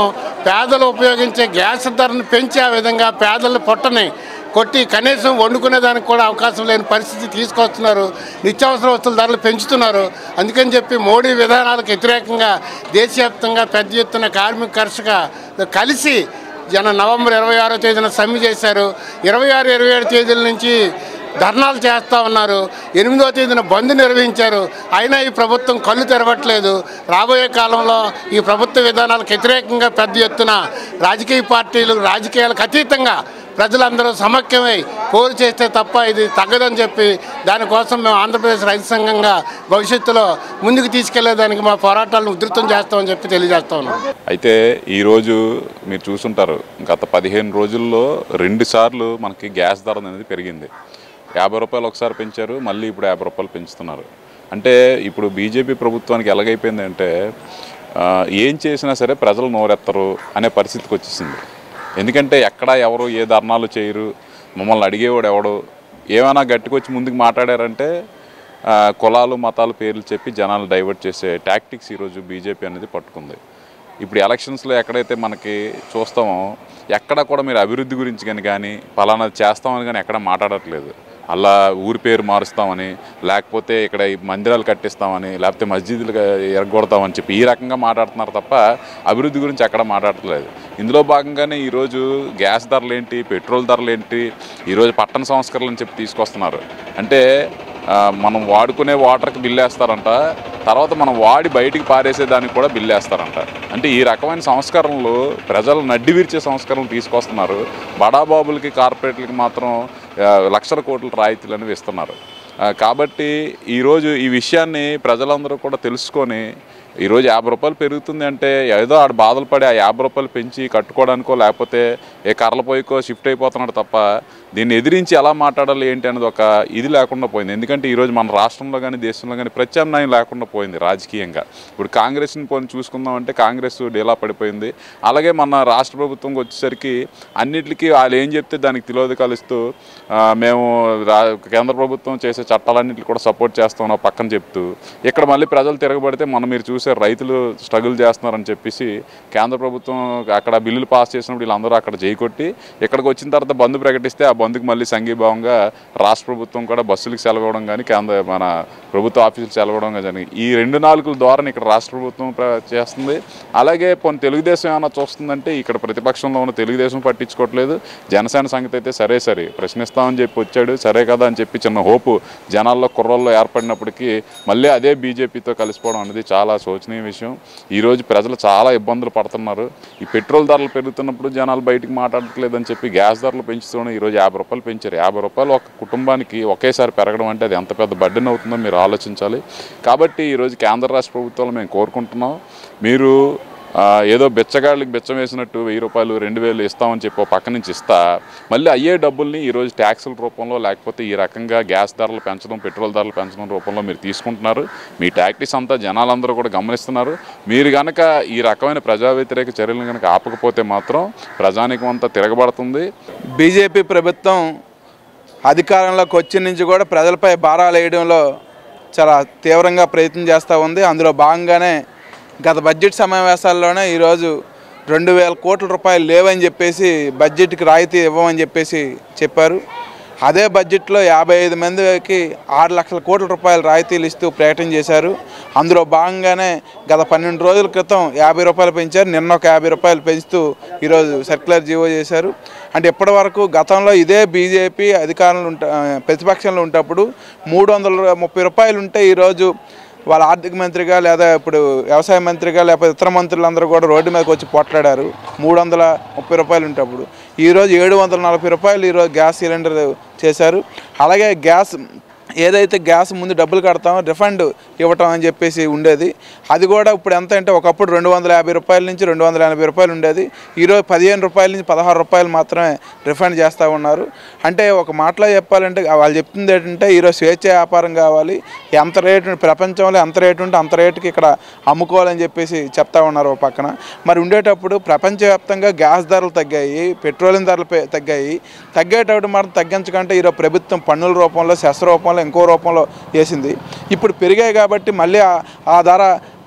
పేదలు ఉపయోగించే గ్యాస్ ధరను పెంచి ఆ విధంగా పేదల పొట్టని కొట్టి కనీసం వండుకునే దానికి కూడా అవకాశం లేని పరిస్థితి తీసుకొస్తున్నారు నిత్యావసర వస్తువుల ధరలు పెంచుతున్నారు అందుకని చెప్పి మోడీ విధానాలకు వ్యతిరేకంగా దేశవ్యాప్తంగా పెద్ద ఎత్తున కార్మిక కర్షక కలిసి జన నవంబర్ ఇరవై ఆరో తేదీన సమ్మె చేశారు ఇరవై ఆరు ఇరవై ఏడు తేదీల నుంచి ధర్నాలు చేస్తూ ఉన్నారు ఎనిమిదో తేదీన బంద్ నిర్వహించారు అయినా ఈ ప్రభుత్వం కళ్ళు తెరవట్లేదు రాబోయే కాలంలో ఈ ప్రభుత్వ విధానాలకు వ్యతిరేకంగా పెద్ద ఎత్తున రాజకీయ పార్టీలు రాజకీయాలకు అతీతంగా ప్రజలందరూ సమైక్యమై పోరు చేస్తే తప్ప ఇది తగ్గదని చెప్పి దానికోసం మేము ఆంధ్రప్రదేశ్ రైతు సంఘంగా భవిష్యత్తులో ముందుకు తీసుకెళ్లేదానికి మా పోరాటాలను ఉధృతం చేస్తామని చెప్పి తెలియజేస్తా ఉన్నాం అయితే ఈరోజు మీరు చూసుంటారు గత పదిహేను రోజుల్లో రెండు సార్లు మనకి గ్యాస్ ధర అనేది పెరిగింది యాభై రూపాయలు ఒకసారి పెంచారు మళ్ళీ ఇప్పుడు యాభై రూపాయలు పెంచుతున్నారు అంటే ఇప్పుడు బీజేపీ ప్రభుత్వానికి ఎలాగైపోయిందంటే ఆ, ఏం చేసినా సరే ప్రజలు నోరెత్తరు అనే పరిస్థితికి వచ్చేసింది ఎందుకంటే ఎక్కడ ఎవరు ఏ ధర్నాలు చేయరు మమ్మల్ని అడిగేవాడు ఎవడు ఏమైనా గట్టికొచ్చి ముందుకు మాట్లాడారంటే ఆ, కులాలు మతాలు పేర్లు చెప్పి జనాలు డైవర్ట్ చేసే టాక్టిక్స్ ఈరోజు బీజేపీ అనేది పట్టుకుంది ఇప్పుడు ఎలక్షన్స్లో ఎక్కడైతే మనకి చూస్తామో ఎక్కడ కూడా మీరు అభివృద్ధి గురించి కానీ కానీ పలానా చేస్తామని కానీ ఎక్కడ మాట్లాడట్లేదు అలా ఊరి పేరు మారుస్తామని లేకపోతే ఇక్కడ ఈ మందిరాలు కట్టిస్తామని లేకపోతే మస్జిద్లు ఎరగొడతామని చెప్పి ఈ రకంగా మాట్లాడుతున్నారు తప్ప అభివృద్ధి గురించి ఎక్కడ మాట్లాడట్లేదు ఇందులో భాగంగానే ఈరోజు గ్యాస్ ధరలు ఏంటి పెట్రోల్ ధరలు ఏంటి ఈరోజు పట్టణ సంస్కరణలు అని చెప్పి తీసుకొస్తున్నారు అంటే ఆ, మనం వాడుకునే వాటర్కి బిల్లు వేస్తారంట తర్వాత మనం వాడి బయటికి పారేసే దానికి కూడా బిల్లు వేస్తారంట అంటే ఈ రకమైన సంస్కరణలు ప్రజలు నడ్డి విరిచే సంస్కరణలు తీసుకొస్తున్నారు బడాబాబులకి కార్పొరేట్లకి మాత్రం ఆ, లక్షల కోట్ల రాయితీలు అనేవి ఇస్తున్నారు ఆ, కాబట్టి ఈరోజు ఈ విషయాన్ని ప్రజలందరూ కూడా తెలుసుకొని ఈరోజు యాభై రూపాయలు పెరుగుతుంది అంటే ఏదో ఆడ బాధలు పడి ఆ యాభై రూపాయలు పెంచి కట్టుకోవడానికో లేకపోతే ఏ కర్రల పోయికో షిఫ్ట్ అయిపోతున్నాడు తప్ప దీన్ని ఎదిరించి ఎలా మాట్లాడాలి ఏంటి అనేది ఒక ఇది లేకుండా పోయింది ఎందుకంటే ఈరోజు మన రాష్ట్రంలో కానీ దేశంలో కానీ ప్రత్యామ్నాయం లేకుండా పోయింది రాజకీయంగా ఇప్పుడు కాంగ్రెస్ని పోనీ చూసుకుందామంటే కాంగ్రెస్ డీలా పడిపోయింది అలాగే మన రాష్ట్ర ప్రభుత్వంకి వచ్చేసరికి అన్నిటికీ వాళ్ళు ఏం చెప్తే దానికి తిలోదకాలు ఇస్తూ ఆ, మేము రా కేంద్ర ప్రభుత్వం చేసే చట్టాలన్నింటికి కూడా సపోర్ట్ చేస్తాం పక్కన చెప్తూ ఇక్కడ మళ్ళీ ప్రజలు తిరగబడితే మనం మీరు చూసే రైతులు స్ట్రగుల్ చేస్తున్నారని చెప్పేసి కేంద్ర ప్రభుత్వం అక్కడ బిల్లులు పాస్ చేసినప్పుడు వీళ్ళందరూ అక్కడ జైకొట్టి ఇక్కడికి వచ్చిన తర్వాత బంద్ ప్రకటిస్తే ఆ బంద్కి మళ్ళీ సంఘీభావంగా రాష్ట్ర ప్రభుత్వం కూడా బస్సులకు సెలవు ఇవ్వడం కానీ కేంద్ర మన ప్రభుత్వ ఆఫీసులు సెలవు ఇవ్వడం కానీ జరిగింది ఈ రెండు నాలుగుల ద్వారా ఇక్కడ రాష్ట్ర ప్రభుత్వం ప్ర- చేస్తుంది అలాగే కొన్ని తెలుగుదేశం ఏమైనా చూస్తుందంటే ఇక్కడ ప్రతిపక్షంలో ఉన్న తెలుగుదేశం పట్టించుకోవట్లేదు జనసేన సంగతి అయితే సరే సరే ప్రశ్నిస్తామని చెప్పి వచ్చాడు సరే కదా అని చెప్పి చిన్న హోపు జనాల్లో కుర్రోల్లో ఏర్పడినప్పటికీ మళ్ళీ అదే బీజేపీతో కలిసిపోవడం అనేది చాలా శోచనీయ విషయం ఈరోజు ప్రజలు చాలా ఇబ్బందులు పడుతున్నారు ఈ పెట్రోల్ ధరలు పెరుగుతున్నప్పుడు జనాలు బయటికి మాట్లాడట్లేదని చెప్పి గ్యాస్ ధరలు పెంచుతూనే ఈరోజు యాభై రూపాయలు పెంచారు యాభై రూపాయలు ఒక కుటుంబానికి ఒకేసారి పెరగడం అంటే అది ఎంత పెద్ద బడ్డెన్ అవుతుందో మీరు ఆలోచించాలి కాబట్టి ఈరోజు కేంద్ర రాష్ట్ర ప్రభుత్వాలు మేము కోరుకుంటున్నాం మీరు ఆ, ఏదో బిచ్చగాళ్ళకి బిచ్చం వేసినట్టు వెయ్యి రూపాయలు రెండు వేలు ఇస్తామని చెప్పి ఓ పక్క నుంచి ఇస్తా మళ్ళీ అయ్యే డబ్బుల్ని ఈరోజు ట్యాక్సుల రూపంలో లేకపోతే ఈ రకంగా గ్యాస్ ధరలు పెంచడం పెట్రోల్ ధరలు పెంచడం రూపంలో మీరు తీసుకుంటున్నారు మీ టాక్టీస్ అంతా జనాలందరూ కూడా గమనిస్తున్నారు మీరు కనుక ఈ రకమైన ప్రజా వ్యతిరేక చర్యలను కనుక ఆపకపోతే మాత్రం ప్రజానికం అంతా తిరగబడుతుంది బీజేపీ ప్రభుత్వం అధికారంలోకి వచ్చిన నుంచి కూడా ప్రజలపై భారాలు వేయడంలో చాలా తీవ్రంగా ప్రయత్నం చేస్తూ ఉంది అందులో భాగంగానే గత బడ్జెట్ సమావేశాల్లోనే ఈరోజు రెండు వేల కోట్ల రూపాయలు లేవని చెప్పేసి బడ్జెట్కి రాయితీ ఇవ్వమని చెప్పేసి చెప్పారు అదే బడ్జెట్లో యాభై ఐదు మందికి ఆరు లక్షల కోట్ల రూపాయలు రాయితీలు ఇస్తూ ప్రకటన చేశారు అందులో భాగంగానే గత పన్నెండు రోజుల క్రితం యాభై రూపాయలు పెంచారు నిన్న ఒక యాభై రూపాయలు పెంచుతూ ఈరోజు సర్క్యులర్ జీవో చేశారు అంటే ఇప్పటి వరకు గతంలో ఇదే బీజేపీ అధికారంలో ఉంట ఆ, ప్రతిపక్షంలో ఉన్నప్పుడు మూడు వందల ముప్పై రూపాయలు ఉంటే ఈరోజు వాళ్ళ ఆర్థిక మంత్రిగా లేదా ఇప్పుడు వ్యవసాయ మంత్రిగా లేకపోతే ఇతర మంత్రులందరూ కూడా రోడ్డు మీదకి వచ్చి పోట్లాడారు మూడు వందల ముప్పై రూపాయలు ఉంటప్పుడు ఈరోజు ఏడు వందల నలభై రూపాయలు ఈరోజు గ్యాస్ సిలిండర్ చేశారు అలాగే గ్యాస్ ఏదైతే గ్యాస్ ముందు డబ్బులు కడతామో రిఫండ్ ఇవ్వటం అని చెప్పేసి ఉండేది అది కూడా ఇప్పుడు ఎంత అంటే ఒకప్పుడు రెండు వందల యాభై రూపాయల నుంచి రెండు వందల ఎనభై రూపాయలు ఉండేది ఈరోజు పదిహేను రూపాయల నుంచి పదహారు రూపాయలు మాత్రమే రిఫండ్ చేస్తూ ఉన్నారు అంటే ఒక మాటలో చెప్పాలంటే వాళ్ళు చెప్తుంది ఏంటంటే ఈరోజు స్వేచ్ఛ వ్యాపారం కావాలి ఎంత రేటు ప్రపంచంలో ఎంత రేటు ఉంటే అంత రేటుకి ఇక్కడ అమ్ముకోవాలని చెప్పేసి చెప్తా ఉన్నారు ఒక పక్కన మరి ఉండేటప్పుడు ప్రపంచవ్యాప్తంగా గ్యాస్ ధరలు తగ్గాయి పెట్రోలియం ధరలు పె- తగ్గాయి తగ్గేటప్పుడు మాత్రం తగ్గించకంటే ఈరోజు ప్రభుత్వం పన్నుల రూపంలో సెస్ రూపంలో ఇంకో రూపంలో వేసింది ఇప్పుడు పెరిగాయి కాబట్టి మళ్ళీ ఆ- ఆ ధర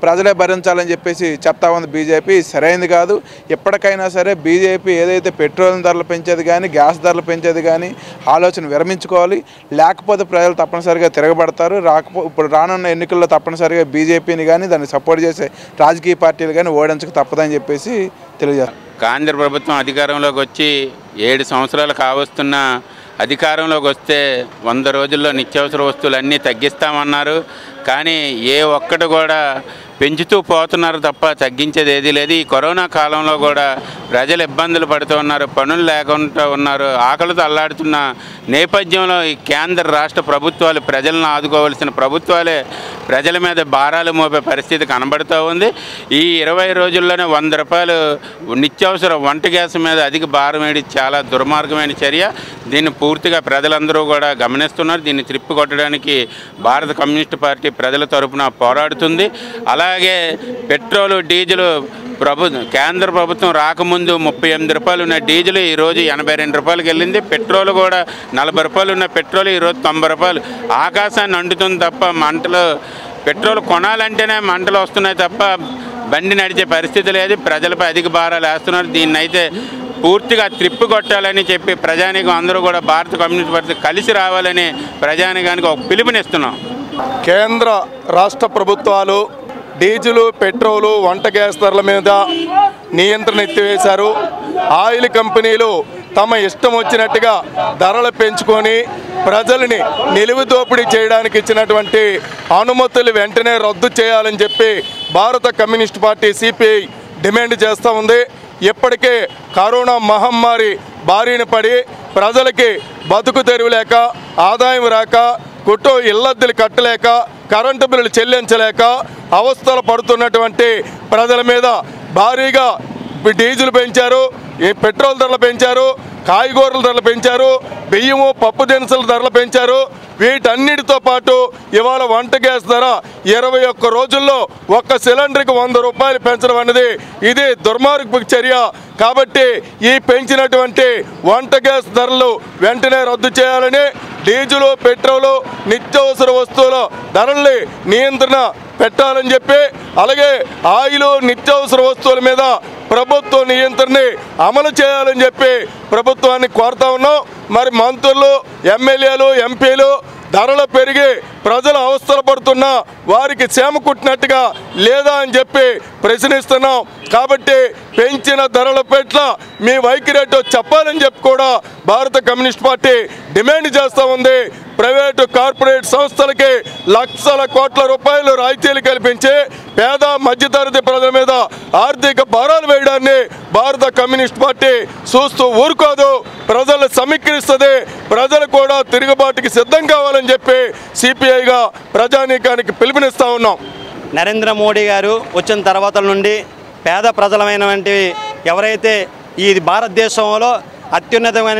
ప్రజలే భరించాలని చెప్పేసి చెప్తా ఉంది బీజేపీ సరైనది కాదు ఎప్పటికైనా సరే బీజేపీ ఏదైతే పెట్రోల్ ధరలు పెంచేది కానీ గ్యాస్ ధరలు పెంచేది కానీ ఆలోచన విరమించుకోవాలి లేకపోతే ప్రజలు తప్పనిసరిగా తిరగబడతారు రాకపో ఇప్పుడు రానున్న ఎన్నికల్లో తప్పనిసరిగా బీజేపీని కానీ దాన్ని సపోర్ట్ చేసే రాజకీయ పార్టీలు కానీ ఓడించక తప్పదని చెప్పేసి తెలియజేస్తారు కేంద్ర ప్రభుత్వం అధికారంలోకి వచ్చి ఏడు సంవత్సరాలు కావస్తున్న అధికారంలోకి వస్తే వంద రోజుల్లో నిత్యావసర వస్తువులు అన్నీ తగ్గిస్తామన్నారు కానీ ఏ ఒక్కటి కూడా పెంచుతూ పోతున్నారు తప్ప తగ్గించేది ఏదీ లేదు ఈ కరోనా కాలంలో కూడా ప్రజలు ఇబ్బందులు పడుతూ ఉన్నారు పనులు లేకుండా ఉన్నారు ఆకలితో అల్లాడుతున్న నేపథ్యంలో ఈ కేంద్ర రాష్ట్ర ప్రభుత్వాలు ప్రజలను ఆదుకోవాల్సిన ప్రభుత్వాలే ప్రజల మీద భారాలు మోపే పరిస్థితి కనబడుతూ ఉంది ఈ ఇరవై రోజుల్లోనే వంద రూపాయలు నిత్యావసర వంట గ్యాస్ మీద అధిక భారం వేయడం చాలా దుర్మార్గమైన చర్య దీన్ని పూర్తిగా ప్రజలందరూ కూడా గమనిస్తున్నారు దీన్ని త్రిప్పి కొట్టడానికి భారత కమ్యూనిస్ట్ పార్టీ ప్రజల తరపున పోరాడుతుంది అలాగే పెట్రోలు డీజిల్ ప్రభు కేంద్ర ప్రభుత్వం రాకముందు ముప్పై ఎనిమిది రూపాయలు ఉన్న డీజిల్ ఈరోజు ఎనభై రెండు రూపాయలకి వెళ్ళింది పెట్రోల్ కూడా నలభై రూపాయలు ఉన్న పెట్రోల్ ఈరోజు తొంభై రూపాయలు ఆకాశాన్ని అంటుతుంది తప్ప మంటలు పెట్రోల్ కొనాలంటేనే మంటలు వస్తున్నాయి తప్ప బండి నడిచే పరిస్థితి లేదు ప్రజలపై అధిక భారాలు వేస్తున్నారు దీన్ని అయితే పూర్తిగా త్రిప్పు కొట్టాలని చెప్పి ప్రజానికం అందరూ కూడా భారత కమ్యూనిస్ట్ పార్టీ కలిసి రావాలని ప్రజానికానికి ఒక పిలుపునిస్తున్నాం కేంద్ర రాష్ట్ర ప్రభుత్వాలు డీజిలు పెట్రోలు వంట గ్యాస్ ధరల మీద నియంత్రణ ఎత్తివేశారు ఆయిల్ కంపెనీలు తమ ఇష్టం వచ్చినట్టుగా ధరలు పెంచుకొని ప్రజల్ని నిలువు దోపిడీ చేయడానికి ఇచ్చినటువంటి అనుమతులు వెంటనే రద్దు చేయాలని చెప్పి భారత కమ్యూనిస్ట్ పార్టీ సిపిఐ డిమాండ్ చేస్తూ ఉంది ఇప్పటికే కరోనా మహమ్మారి బారిన పడి ప్రజలకి బతుకు తెరువు లేక ఆదాయం రాక కుటుంబ ఇళ్లద్దెలు కట్టలేక కరెంటు బిల్లులు చెల్లించలేక అవస్థలు పడుతున్నటువంటి ప్రజల మీద భారీగా డీజిల్ పెంచారు ఈ పెట్రోల్ ధరలు పెంచారు కాయగూరల ధరలు పెంచారు బియ్యము పప్పు దినుసుల ధరలు పెంచారు వీటన్నిటితో పాటు ఇవాళ వంట గ్యాస్ ధర ఇరవై ఒక్క రోజుల్లో ఒక్క సిలిండర్కి వంద రూపాయలు పెంచడం అనేది ఇది దుర్మార్గపు చర్య కాబట్టి ఈ పెంచినటువంటి వంట గ్యాస్ ధరలు వెంటనే రద్దు చేయాలని డీజిల్ పెట్రోలు నిత్యావసర వస్తువుల ధరల్ని నియంత్రణ పెట్టాలని చెప్పి అలాగే ఆయిల్ నిత్యావసర వస్తువుల మీద ప్రభుత్వ నియంత్రణని అమలు చేయాలని చెప్పి ప్రభుత్వాన్ని కోరుతా ఉన్నాం మరి మంత్రులు ఎమ్మెల్యేలు ఎంపీలు ధరలు పెరిగి ప్రజలు అవస్థలు పడుతున్నా వారికి సేమ కుట్టినట్టుగా లేదా అని చెప్పి ప్రశ్నిస్తున్నాం కాబట్టి పెంచిన ధరల పట్ల మీ వైఖరేటో చెప్పాలని చెప్పి కూడా భారత కమ్యూనిస్ట్ పార్టీ డిమాండ్ చేస్తూ ఉంది ప్రైవేటు కార్పొరేట్ సంస్థలకి లక్షల కోట్ల రూపాయలు రాయితీలు కల్పించి పేద మధ్యతరగతి ప్రజల మీద ఆర్థిక భారాలు వేయడాన్ని భారత కమ్యూనిస్ట్ పార్టీ చూస్తూ ఊరుకోదు ప్రజలు సమీకరిస్తుంది ప్రజలు కూడా తిరుగుబాటుకి సిద్ధం కావాలని చెప్పి సిపిఐగా ప్రజానీకానికి పిలుపునిస్తా ఉన్నాం నరేంద్ర మోడీ గారు వచ్చిన తర్వాత నుండి పేద ప్రజలమైనటువంటి ఎవరైతే ఈ భారతదేశంలో అత్యున్నతమైన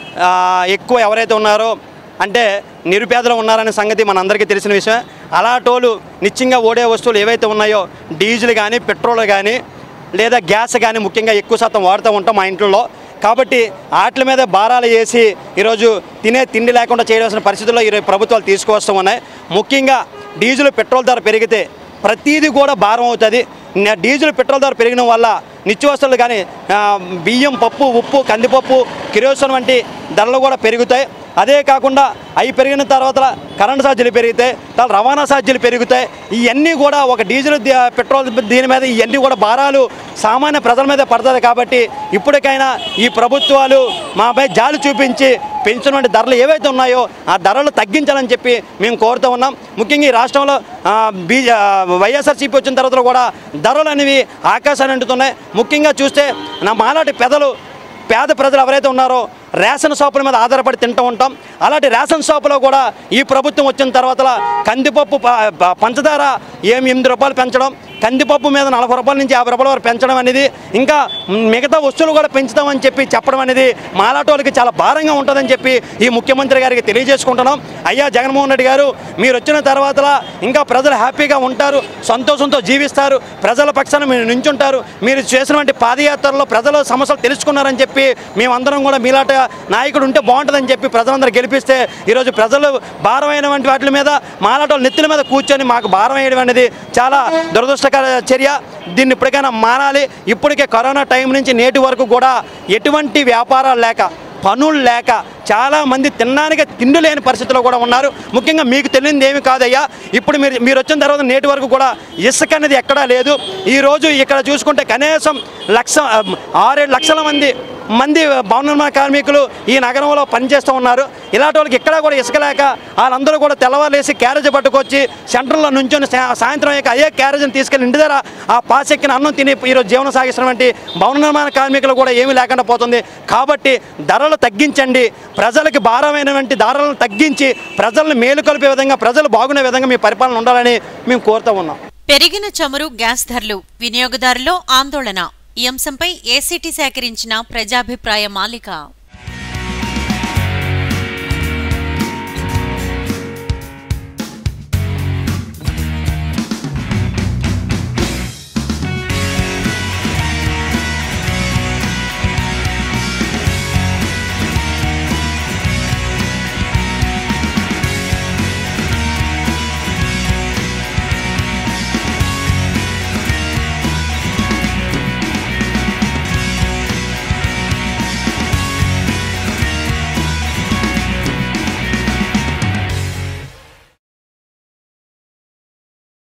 ఎక్కువ ఎవరైతే ఉన్నారో అంటే నిరుపేదలు ఉన్నారనే సంగతి మనందరికీ తెలిసిన విషయం అలాంటోళ్ళు నిత్యంగా ఓడే వస్తువులు ఏవైతే ఉన్నాయో డీజిల్ కానీ పెట్రోల్ కానీ లేదా గ్యాస్ కానీ ముఖ్యంగా ఎక్కువ శాతం వాడుతూ ఉంటాం మా ఇంట్లో కాబట్టి వాటి మీద భారాలు వేసి ఈరోజు తినే తిండి లేకుండా చేయవలసిన పరిస్థితుల్లో ఈరోజు ప్రభుత్వాలు తీసుకువస్తూ ఉన్నాయి ముఖ్యంగా డీజిల్ పెట్రోల్ ధర పెరిగితే ప్రతీది కూడా భారం అవుతుంది న- డీజిల్ పెట్రోల్ ధర పెరగడం వల్ల నిత్యవసరాలు కానీ ఆ, బియ్యం పప్పు ఉప్పు కందిపప్పు కిరోసిన్ వంటి ధరలు కూడా పెరుగుతాయి అదే కాకుండా అవి పెరిగిన తర్వాత కరెంటు ఛార్జీలు పెరుగుతాయి తర్వాత రవాణా ఛార్జీలు పెరుగుతాయి ఇవన్నీ కూడా ఒక డీజిల్ ది- పెట్రోల్ దీని మీద ఇవన్నీ కూడా భారాలు సామాన్య ప్రజల మీద పడుతుంది కాబట్టి ఇప్పటికైనా ఈ ప్రభుత్వాలు మాపై జాలి చూపించి పెంచినటువంటి ధరలు ఏవైతే ఉన్నాయో ఆ ధరలు తగ్గించాలని చెప్పి మేము కోరుతూ ఉన్నాం ముఖ్యంగా ఈ రాష్ట్రంలో ఆ, బీ ఆ, వైఎస్ఆర్సీపీ వచ్చిన తర్వాత కూడా ధరలు అనేవి ఆకాశాన్ని అంటుతున్నాయి ముఖ్యంగా చూస్తే నా మాలాంటి పెదలు పేద ప్రజలు ఎవరైతే ఉన్నారో రేషన్ షాపుల మీద ఆధారపడి తింటూ ఉంటాం అలాంటి రేషన్ షాపులో కూడా ఈ ప్రభుత్వం వచ్చిన తర్వాత కందిపప్పు ప- ప- పంచదార ఏమి ఎనిమిది రూపాయలు పెంచడం కందిపప్పు మీద నలభై రూపాయల నుంచి యాభై రూపాయల వరకు పెంచడం అనేది ఇంకా మిగతా వస్తువులు కూడా పెంచుతామని చెప్పి చెప్పడం అనేది మాలాటోళ్ళకి చాలా భారంగా ఉంటుందని చెప్పి ఈ ముఖ్యమంత్రి గారికి తెలియజేసుకుంటున్నాం అయ్యా జగన్మోహన్ రెడ్డి గారు మీరు వచ్చిన తర్వాత ఇంకా ప్రజలు హ్యాపీగా ఉంటారు సంతోషంతో జీవిస్తారు ప్రజల పక్షాన మీరు నించుంటారు మీరు చేసినటువంటి పాదయాత్రలో ప్రజల సమస్యలు తెలుసుకున్నారని చెప్పి మేమందరం కూడా మీలాట నాయకుడు ఉంటే బాగుంటుందని చెప్పి ప్రజలందరూ గెలిపిస్తే ఈరోజు ప్రజలు భారమైనటువంటి వాటి మీద మాలాటోళ్ళ నెత్తుల మీద కూర్చొని మాకు భారం వేయడం అనేది చాలా దురదృష్టకరం విప్లవాత్మక చర్య దీన్ని ఇప్పటికైనా మానాలి ఇప్పటికే కరోనా టైం నుంచి నేటి వరకు కూడా ఎటువంటి వ్యాపారాలు లేక పనులు లేక చాలామంది తినడానికి తిండి లేని పరిస్థితిలో కూడా ఉన్నారు ముఖ్యంగా మీకు తెలియనిది ఏమి కాదయ్యా ఇప్పుడు మీరు మీరు వచ్చిన తర్వాత నేటి వరకు కూడా ఇసుక అనేది ఎక్కడా లేదు ఈరోజు ఇక్కడ చూసుకుంటే కనీసం లక్ష ఆరేడు లక్షల మంది మంది భవన నిర్మాణ కార్మికులు ఈ నగరంలో పనిచేస్తూ ఉన్నారు ఇలాంటి వాళ్ళకి ఎక్కడా కూడా ఇసుక లేక వాళ్ళందరూ కూడా తెల్లవారులేసి క్యారేజ్ పట్టుకొచ్చి సెంటర్లో నుంచొని సా- సాయంత్రం అయ్యాక అయ్యే క్యారేజ్ని తీసుకెళ్ళి ఇంటి దగ్గర ఆ పాసెక్కిన అన్నం తిని ఈరోజు జీవనం సాగిస్తున్నటువంటి భవన నిర్మాణ కార్మికులు కూడా ఏమీ లేకుండా పోతుంది కాబట్టి ధరలు తగ్గించండి ప్రజలకి భారమైనటువంటి ధరలను తగ్గించి ప్రజలను మేలుకొల్పే విధంగా ప్రజలు బాగునే విధంగా మీ పరిపాలన ఉండాలని మేము కోరుతూ ఉన్నాం పెరిగిన చమురు గ్యాస్ ధరలు వినియోగదారుల్లో ఆందోళన ఈ అంశంపై ఏసీటీ సేకరించిన ప్రజాభిప్రాయ మాలిక